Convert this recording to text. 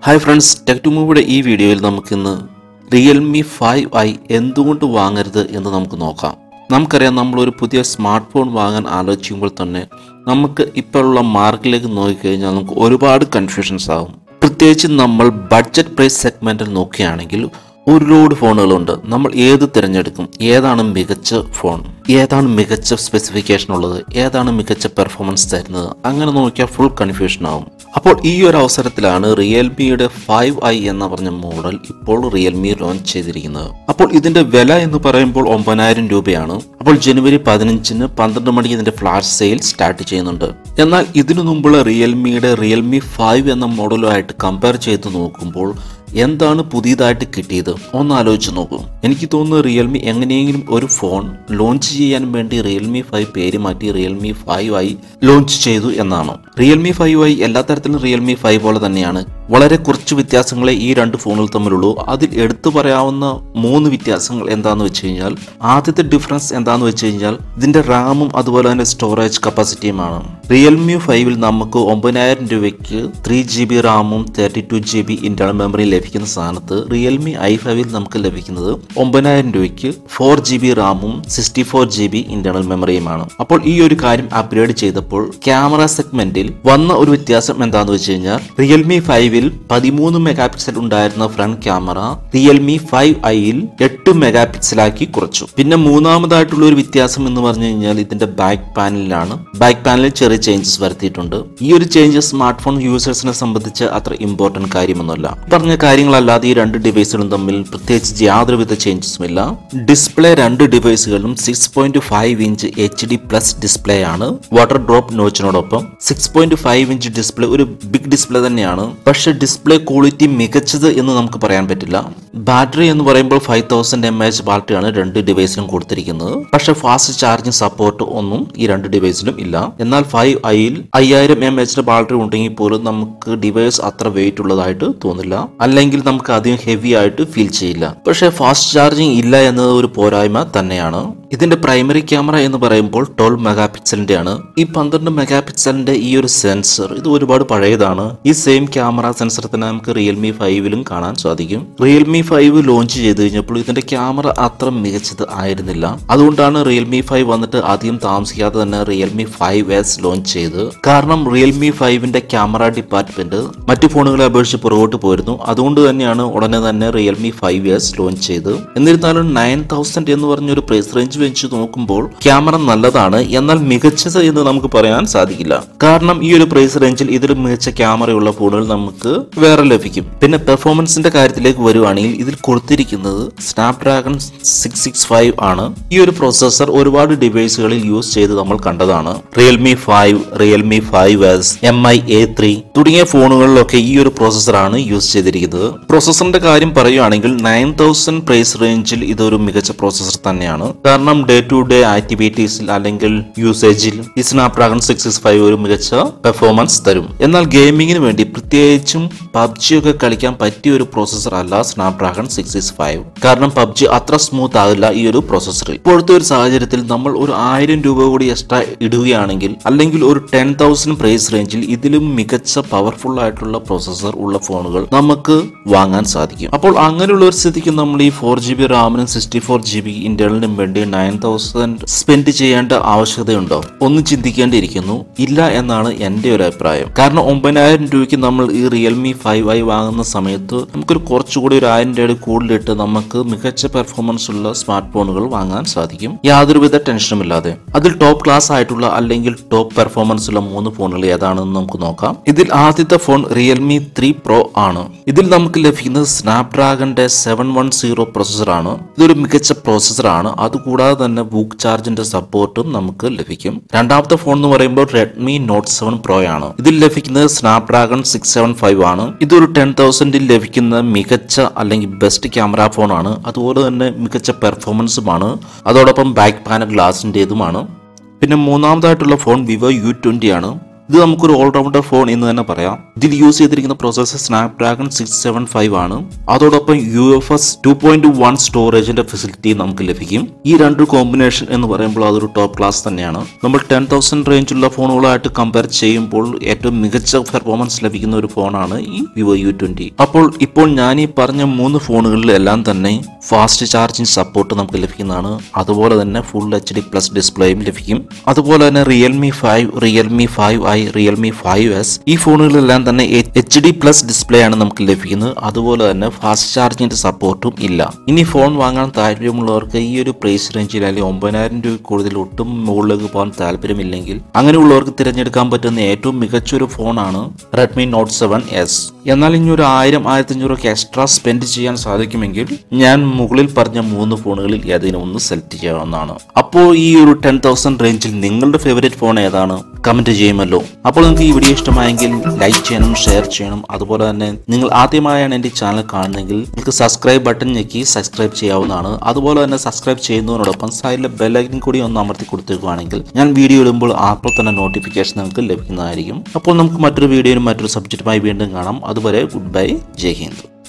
hi friends tech to മൂവിയുടെ ഈ വീഡിയോയിൽ നമുക്കിന്ന് റിയൽമി ഫൈവ് ഐ എന്തുകൊണ്ട് വാങ്ങരുത് എന്ന് നമുക്ക് നോക്കാം നമുക്കറിയാം നമ്മളൊരു പുതിയ സ്മാർട്ട് ഫോൺ വാങ്ങാൻ ആലോചിക്കുമ്പോൾ തന്നെ നമുക്ക് ഇപ്പോഴുള്ള മാർക്കിലേക്ക് നോക്കിക്കഴിഞ്ഞാൽ നമുക്ക് ഒരുപാട് കൺഫ്യൂഷൻസ് ആകും പ്രത്യേകിച്ച് നമ്മൾ ബഡ്ജറ്റ് പ്രൈസ് സെഗ്മെൻറ്റിൽ നോക്കുകയാണെങ്കിൽ ഒരുപാട് ഫോണുകളുണ്ട് നമ്മൾ ഏത് തിരഞ്ഞെടുക്കും ഏതാണ് മികച്ച ഫോൺ ഏതാണ് മികച്ച സ്പെസിഫിക്കേഷൻ ഉള്ളത് ഏതാണ് മികച്ച പെർഫോമൻസ് തരുന്നത് അങ്ങനെ നോക്കിയാൽ ഫുൾ കൺഫ്യൂഷൻ ആവും അപ്പോൾ ഈ ഒരു അവസരത്തിലാണ് റിയൽമിയുടെ ഫൈവ് ഐ എന്ന പറഞ്ഞ മോഡൽ ഇപ്പോൾ റിയൽമി ലോഞ്ച് ചെയ്തിരിക്കുന്നത് അപ്പോൾ ഇതിന്റെ വില എന്ന് പറയുമ്പോൾ ഒമ്പതിനായിരം രൂപയാണ് അപ്പോൾ ജനുവരി പതിനഞ്ചിന് പന്ത്രണ്ട് മണിക്ക് ഇതിന്റെ ഫ്ലാഷ് സെയിൽ സ്റ്റാർട്ട് ചെയ്യുന്നുണ്ട് എന്നാൽ ഇതിനു മുമ്പുള്ള റിയൽമിയുടെ റിയൽമി ഫൈവ് എന്ന മോഡലുമായിട്ട് കമ്പയർ ചെയ്ത് നോക്കുമ്പോൾ എന്താണ് പുതിയതായിട്ട് കിട്ടിയത് ഒന്ന് ആലോചിച്ച് നോക്കൂ എനിക്ക് തോന്നുന്നു റിയൽമി എങ്ങനെയെങ്കിലും ഒരു ഫോൺ ലോഞ്ച് ചെയ്യാൻ വേണ്ടി റിയൽമി ഫൈവ് പേര് മാറ്റി റിയൽമി ഫൈവ് ആയി ലോഞ്ച് ചെയ്തു എന്നാണ് റിയൽമി ഫൈവ് ആയി എല്ലാ തരത്തിലും റിയൽമി ഫൈവ് പോലെ തന്നെയാണ് വളരെ കുറച്ച് വ്യത്യാസങ്ങളെ ഈ രണ്ട് ഫോണുകൾ തമ്മിലുള്ളൂ അതിൽ എടുത്തു പറയാവുന്ന മൂന്ന് വ്യത്യാസങ്ങൾ എന്താണെന്ന് വെച്ച് കഴിഞ്ഞാൽ ആദ്യത്തെ ഡിഫറൻസ് എന്താണെന്ന് വെച്ച് കഴിഞ്ഞാൽ ഇതിന്റെ റാമും അതുപോലെ തന്നെ സ്റ്റോറേജ് കപ്പാസിറ്റിയുമാണ് റിയൽമി ഫൈവിൽ നമുക്ക് ഒമ്പതിനായിരം രൂപയ്ക്ക് ത്രീ ജി ബി റാമും thirty two G B internal memory ലഭിക്കുന്ന സ്ഥാനത്ത് റിയൽമി ഐ ഫൈവിൽ നമുക്ക് ലഭിക്കുന്നത് ഒമ്പതിനായിരം രൂപയ്ക്ക് ഫോർ ജി ബി റാമും sixty four G B internal മെമ്മറിയുമാണ് അപ്പോൾ ഈ ഒരു കാര്യം അപ്ഗ്രേഡ് ചെയ്തപ്പോൾ ക്യാമറ സെഗ്മെന്റിൽ വന്ന ഒരു വ്യത്യാസം എന്താണെന്ന് വെച്ച് കഴിഞ്ഞാൽ റിയൽമി ഫൈവിൽ പതിമൂന്ന് മെഗാ പിക്സൽ ഉണ്ടായിരുന്ന ഫ്രണ്ട് ക്യാമറ റിയൽമി ഫൈവ് ഐയിൽ എട്ട് മെഗാ പിക്സലാക്കി കുറച്ചു പിന്നെ മൂന്നാമതായിട്ടുള്ള ഒരു വ്യത്യാസം എന്ന് പറഞ്ഞു കഴിഞ്ഞാൽ ഇതിന്റെ ബാക്ക് പാനലിലാണ് ബാക്ക് പാനലിൽ ചെറിയ ചേഞ്ചസ് വരുത്തിയിട്ടുണ്ട് ഈ ഒരു ചേഞ്ചസ് സ്മാർട്ട് ഫോൺ യൂസേഴ്സിനെ സംബന്ധിച്ച് അത്ര ഇമ്പോർട്ടന്റ് കാര്യമൊന്നുമല്ല പറഞ്ഞ കാര്യങ്ങളല്ലാതെ ഈ രണ്ട് ഡിവൈസുകളും തമ്മിൽ പ്രത്യേകിച്ച് യാതൊരുവിധ ചേഞ്ചസും ഇല്ല ഡിസ്പ്ലേ രണ്ട് ഡിവൈസുകളും six point five inch H D plus display ആണ് വാട്ടർ ഡ്രോപ്പ് നോച്ചിനോടൊപ്പം six point five inch display ഒരു ബിഗ് ഡിസ്പ്ലേ തന്നെയാണ് പക്ഷെ ഡിസ്പ്ലേ ക്വാളിറ്റി മികച്ചത് എന്ന് നമുക്ക് പറയാൻ പറ്റില്ല ബാറ്ററി എന്ന് പറയുമ്പോൾ ഫൈവ് തൗസൻഡ് എം എച്ച് ബാറ്ററിയാണ് രണ്ട് ഡിവൈസിലും കൊടുത്തിരിക്കുന്നത് പക്ഷെ ഫാസ്റ്റ് ചാർജിങ് സപ്പോർട്ട് ഒന്നും ഈ രണ്ട് ഡിവൈസിലും ഇല്ല എന്നാൽ ഫൈവ് ഐയിൽ അയ്യായിരം എം എച്ചിന്റെ ബാറ്ററി ഉണ്ടെങ്കിൽ പോലും നമുക്ക് ഡിവൈസ് അത്ര വെയിറ്റ് ഉള്ളതായിട്ട് തോന്നില്ല അല്ലെങ്കിൽ നമുക്ക് അധികം ഹെവി ആയിട്ട് ഫീൽ ചെയ്യില്ല പക്ഷെ ഫാസ്റ്റ് ചാർജിങ് ഇല്ല എന്നത് ഒരു പോരായ്മ തന്നെയാണ് ഇതിന്റെ പ്രൈമറി ക്യാമറ എന്ന് പറയുമ്പോൾ ട്വൽവ് മെഗാ പിക്സലിന്റെ ആണ് ഈ പന്ത്രണ്ട് മെഗാ പിക്സലിന്റെ ഈ ഒരു സെൻസർ ഇത് ഒരുപാട് പഴയതാണ് ഈ സെയിം ക്യാമറ സെൻസർ തന്നെ നമുക്ക് റിയൽമി ഫൈവിലും കാണാൻ സാധിക്കും റിയൽമി ഫൈവ് ലോഞ്ച് ചെയ്ത് കഴിഞ്ഞപ്പോൾ ഇതിന്റെ ക്യാമറ അത്ര മികച്ചത് ആയിരുന്നില്ല അതുകൊണ്ടാണ് റിയൽമി ഫൈവ് വന്നിട്ട് അധികം താമസിക്കാതെ തന്നെ റിയൽമി ഫൈവ് എസ് ലോഞ്ച് ചെയ്ത് കാരണം റിയൽമി ഫൈവിന്റെ ക്യാമറ ഡിപ്പാർട്ട്മെന്റ് മറ്റു ഫോണുകളെ അപേക്ഷിച്ച് പുറകോട്ട് പോയിരുന്നു അതുകൊണ്ട് തന്നെയാണ് ഉടനെ തന്നെ റിയൽമി ഫൈവ് എസ് ലോഞ്ച് ചെയ്ത് എന്നിരുന്നാലും നയൻ തൗസൻഡ് എന്ന് പറഞ്ഞൊരു പ്രൈസ് റേഞ്ച് വെച്ച് നോക്കുമ്പോൾ ക്യാമറ നല്ലതാണ് എന്നാൽ മികച്ചത് എന്ന് നമുക്ക് പറയാൻ സാധിക്കില്ല കാരണം ഈ ഒരു പ്രൈസ് റേഞ്ചിൽ ഇതിൽ മികച്ച ക്യാമറയുള്ള ഫോണുകൾ നമുക്ക് വേറെ ലഭിക്കും പിന്നെ പെർഫോമൻസിന്റെ കാര്യത്തിലേക്ക് വരുവാണെങ്കിൽ ഇതിൽ കൊടുത്തിരിക്കുന്നത് സ്നാപ്ഡ്രാഗൺ സിക്സ് സിക്സ് ഫൈവ് ആണ് ഈ ഒരു പ്രോസസർ ഒരുപാട് ഡിവൈസുകളിൽ യൂസ് ചെയ്ത് നമ്മൾ കണ്ടതാണ് Realme five Realme five S M I A three തുടങ്ങിയ ഫോണുകളിലൊക്കെ ഈ ഒരു പ്രോസസറാണ് യൂസ് ചെയ്തിരിക്കുന്നത് പ്രോസസറിന്റെ കാര്യം പറയുകയാണെങ്കിൽ നയൻ തൗസൻഡ് പ്രൈസ് റേഞ്ചിൽ ഇതൊരു മികച്ച പ്രോസസർ തന്നെയാണ് കാരണം ഡേ ടു ഡേ ആക്ടിവിറ്റീസിൽ അല്ലെങ്കിൽ യൂസേജിൽ ഈ സ്നാപ്ഡ്രാഗൺ സിക്സ് സിക്സ് ഫൈവ് ഒരു മികച്ച പെർഫോമൻസ് തരും എന്നാൽ ഗെയിമിങ്ങിന് വേണ്ടി പ്രത്യേകിച്ചും പബ്ജി ഒക്കെ കളിക്കാൻ പറ്റിയ ഒരു പ്രോസസർ അല്ല സ്നാപ്ഡ്രാഗൺ സിക്സ് സിക്സ് ഫൈവ് കാരണം പബ്ജി അത്ര സ്മൂത്ത് ആകില്ല ഈ ഒരു പ്രോസസറിൽ ഇപ്പോഴത്തെ ഒരു സാഹചര്യത്തിൽ നമ്മൾ ഒരു ആയിരം രൂപ കൂടി എക്സ്ട്രാ ഇടുകയാണെങ്കിൽ അല്ലെങ്കിൽ ഒരു ടെൻ തൗസൻഡ് പ്രൈസ് റേഞ്ചിൽ ഇതിലും മികച്ച പവർഫുൾ ആയിട്ടുള്ള പ്രോസസർ ഉള്ള ഫോണുകൾ നമുക്ക് വാങ്ങാൻ സാധിക്കും അപ്പോൾ അങ്ങനെയുള്ള ഒരു സ്ഥിതിക്ക് നമ്മൾ ഈ ഫോർ ജി ബി റാമിനും സിക്സ്റ്റി ഫോർ ജി ബി ഇന്റർണലിനും വേണ്ടി നയൻ തൗസൻഡ് സ്പെൻഡ് ചെയ്യേണ്ട ആവശ്യകതയുണ്ടോ ഒന്ന് ചിന്തിക്കേണ്ടിയിരിക്കുന്നു ഇല്ല എന്നാണ് എന്റെ ഒരു അഭിപ്രായം കാരണം ഒമ്പതിനായിരം രൂപയ്ക്ക് നമ്മൾ ഈ റിയൽമി ഫൈവ് ഐ വാങ്ങുന്ന സമയത്ത് നമുക്കൊരു കുറച്ചുകൂടി ഒരു ആയിരം രൂപയുടെ കൂടുതലിട്ട് നമുക്ക് മികച്ച പെർഫോമൻസ് ഉള്ള സ്മാർട്ട് ഫോണുകൾ വാങ്ങാൻ സാധിക്കും യാതൊരുവിധ ടെൻഷനും ഇല്ലാതെ അതിൽ ടോപ്പ് ക്ലാസ് ആയിട്ടുള്ള അല്ലെങ്കിൽ ടോപ്പ് പെർഫോമൻസ് ഉള്ള മൂന്ന് ഫോണുകൾ ഏതാണെന്ന് നമുക്ക് നോക്കാം ഇതിൽ ആദ്യത്തെ ഫോൺ റിയൽമി ത്രീ പ്രോ ആണ് ഇതിൽ നമുക്ക് ലഭിക്കുന്നത് സ്നാപ്ഡ്രാഗന്റെ സെവൻ വൺ സീറോ പ്രോസസറാണ് ഇതൊരു മികച്ച പ്രോസസറാണ് അതുകൂടാതെ തന്നെ ബുക്ക് ചാർജിന്റെ സപ്പോർട്ടും നമുക്ക് ലഭിക്കും രണ്ടാമത്തെ ഫോൺ എന്ന് പറയുമ്പോൾ റെഡ്മി നോട്ട് സെവൻ പ്രോ ആണ് ഇതിൽ ലഭിക്കുന്നത് സ്നാപ്ഡ്രാഗൺ സിക്സ് സെവൻ ഫൈവ് ആണ് ഇതൊരു ടെൻ തൗസൻഡിൽ ലഭിക്കുന്ന മികച്ച അല്ലെങ്കിൽ ബെസ്റ്റ് ക്യാമറ ഫോണാണ് അതുപോലെ തന്നെ മികച്ച പെർഫോമൻസുമാണ് അതോടൊപ്പം ബാക്ക് പാനൽ ഗ്ലാസിൻ്റെതുമാണ് പിന്നെ മൂന്നാമതായിട്ടുള്ള ഫോൺ വിവോ യു ട്വൻ്റി ആണ് ഇത് നമുക്കൊരു ഓൾറൗണ്ടർ ഫോൺ എന്ന് തന്നെ പറയാം ഇതിൽ യൂസ് ചെയ്തിരിക്കുന്ന processor Snapdragon six seven five ആണ് അതോടൊപ്പം U F S two point one സ്റ്റോറേജിന്റെ ഫെസിലിറ്റി നമുക്ക് ലഭിക്കും ഈ രണ്ട് കോമ്പിനേഷൻ എന്ന് പറയുമ്പോൾ അതൊരു ടോപ്പ് ക്ലാസ് തന്നെയാണ് നമ്മൾ ടെൻ തൗസൻഡ് റേഞ്ചുള്ള ഫോണുകളായിട്ട് കമ്പയർ ചെയ്യുമ്പോൾ ഏറ്റവും മികച്ച പെർഫോമൻസ് ലഭിക്കുന്ന ഒരു ഫോണാണ് ഈ വിവോ യു ട്വന്റി അപ്പോൾ ഇപ്പോൾ ഞാൻ ഈ പറഞ്ഞ മൂന്ന് ഫോണുകളിലെല്ലാം തന്നെ ഫാസ്റ്റ് ചാർജിങ് സപ്പോർട്ട് നമുക്ക് ലഭിക്കുന്നതാണ് അതുപോലെ തന്നെ ഫുൾ എച്ച് ഡി പ്ലസ് ഡിസ്പ്ലേയും ലഭിക്കും അതുപോലെ തന്നെ Realme five Realme five I Realme five S ഈ ഫോണുകളിലെല്ലാം തന്നെ എച്ച് ഡി പ്ലസ് ഡിസ്പ്ലേ ആണ് നമുക്ക് ലഭിക്കുന്നത് അതുപോലെ തന്നെ ഫാസ്റ്റ് ചാർജിന്റെ സപ്പോർട്ടും ഇല്ല ഇനി ഫോൺ വാങ്ങാൻ താല്പര്യമുള്ളവർക്ക് ഈ ഒരു പ്രൈസ് റേഞ്ചിൽ അല്ലെങ്കിൽ ഒമ്പതിനായിരം രൂപ കൂടുതൽ ഒട്ടും മുകളിലേക്ക് പോകാൻ താല്പര്യമില്ലെങ്കിൽ അങ്ങനെയുള്ളവർക്ക് തിരഞ്ഞെടുക്കാൻ പറ്റുന്ന ഏറ്റവും മികച്ച ഒരു ഫോണാണ് റെഡ്മി നോട്ട് സെവൻ എസ് എന്നാൽ ഇനി ഒരു ആയിരം ആയിരത്തി അഞ്ഞൂറ് ഒക്കെ എക്സ്ട്രാ സ്പെൻഡ് ചെയ്യാൻ സാധിക്കുമെങ്കിൽ ഞാൻ മുകളിൽ പറഞ്ഞ മൂന്ന് ഫോണുകളിൽ ഏതെങ്കിലും ഒന്ന് സെലക്ട് ചെയ്യാവുന്നതാണ് അപ്പോൾ ഈ ഒരു ടെൻ തൗസൻഡ് റേഞ്ചിൽ നിങ്ങളുടെ ഫേവറേറ്റ് ഫോൺ ഏതാണ് കമന്റ് ചെയ്യുമല്ലോ അപ്പോൾ നിങ്ങൾക്ക് ഈ വീഡിയോ ഇഷ്ടമായെങ്കിൽ ലൈക്ക് ചെയ്യണം ഷെയർ ചെയ്യണം അതുപോലെ തന്നെ നിങ്ങൾ ആദ്യമായാണ് എൻ്റെ ചാനൽ കാണുന്നതെങ്കിൽ നിങ്ങൾക്ക് സബ്സ്ക്രൈബ് ബട്ടൺ ഞെക്കി സബ്സ്ക്രൈബ് ചെയ്യാവുന്നതാണ് അതുപോലെ തന്നെ സബ്സ്ക്രൈബ് ചെയ്യുന്നതിനോടൊപ്പം സൈഡിലെ ബെല്ലൈക്കൻ കൂടി ഒന്ന് അമർത്തി കൊടുത്തേക്കുകയാണെങ്കിൽ ഞാൻ വീഡിയോ ഇടുമ്പോൾ അപ്പോൾ തന്നെ നോട്ടിഫിക്കേഷൻ നിങ്ങൾക്ക് ലഭിക്കുന്നതായിരിക്കും അപ്പോൾ നമുക്ക് മറ്റൊരു വീഡിയോയിലും മറ്റൊരു സബ്ജക്റ്റുമായി വീണ്ടും കാണാം അതുവരെ ഗുഡ് ബൈ ജയ് ഹിന്ദ്